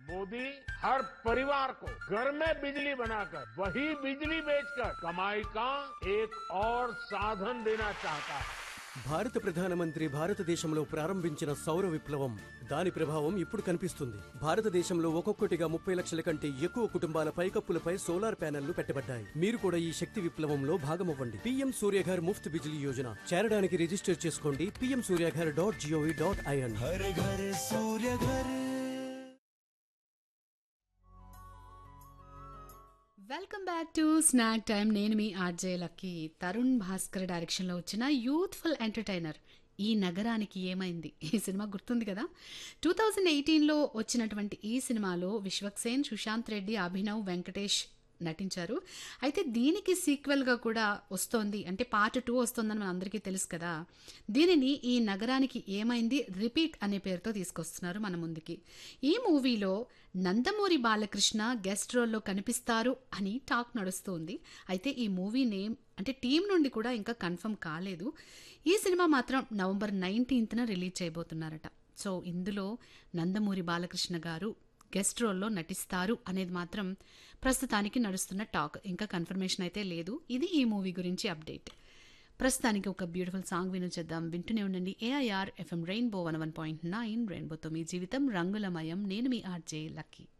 मोदी हर परिवार को घर में बिजली बनाकर वही बिजली बेचकर कमाई का एक और साधन देना चाहता है భారత ప్రధానమంత్రి భారతదేశంలో ప్రారంభించిన సౌర విప్లవం దాని ప్రభావం ఇప్పుడు కనిపిస్తుంది భారతదేశంలో ఒక్కొక్కటిగా ముప్పై లక్షల కంటే ఎక్కువ కుటుంబాల పైకప్పులపై సోలార్ ప్యానెళ్లు పెట్టబడ్డాయి మీరు కూడా ఈ శక్తి విప్లవంలో భాగమవ్వండి పీఎం సూర్యఘర్ ముఫ్త్ బిజిలీ యోజన చేరడానికి రిజిస్టర్ చేసుకోండి PM Surya Ghar dot gov dot in हर घर सूर्य घर welcome back to snack time నేను మీ ఆర్జే లక్కీ తరుణ్ భాస్కర్ డైరెక్షన్లో వచ్చిన యూత్ఫుల్ ఎంటర్టైనర్ ఈ నగరానికి ఏమైంది ఈ సినిమా గుర్తుంది కదా టూ థౌజండ్ ఎయిటీన్లో వచ్చినటువంటి ఈ సినిమాలో విశ్వక్సేన్ సుశాంత్ రెడ్డి అభినవ్ వెంకటేష్ నటించారు అయితే దీనికి సీక్వెల్గా కూడా వస్తోంది అంటే పార్ట్ టూ వస్తోందని మన అందరికీ తెలుసు కదా దీనిని ఈ నగరానికి ఏమైంది రిపీట్ అనే పేరుతో తీసుకొస్తున్నారు మన ముందుకి ఈ మూవీలో నందమూరి బాలకృష్ణ గెస్ట్ రోల్లో కనిపిస్తారు అని టాక్ నడుస్తుంది అయితే ఈ మూవీ నేమ్ అంటే టీం నుండి కూడా ఇంకా కన్ఫర్మ్ కాలేదు ఈ సినిమా మాత్రం నవంబర్ నైన్టీన్త్న రిలీజ్ చేయబోతున్నారట సో ఇందులో నందమూరి బాలకృష్ణ గారు గెస్ట్ రోల్లో నటిస్తారు అనేది మాత్రం ప్రస్తుతానికి నడుస్తున్న టాక్ ఇంకా కన్ఫర్మేషన్ అయితే లేదు ఇది ఈ మూవీ గురించి అప్డేట్ ప్రస్తుతానికి ఒక బ్యూటిఫుల్ సాంగ్ వినొచ్చేద్దాం వింటూనే ఉండండి AIR FM rainbow one one point nine రెయిన్బోతో మీ జీవితం రంగులమయం నేను మీ ఆర్జే లక్కీ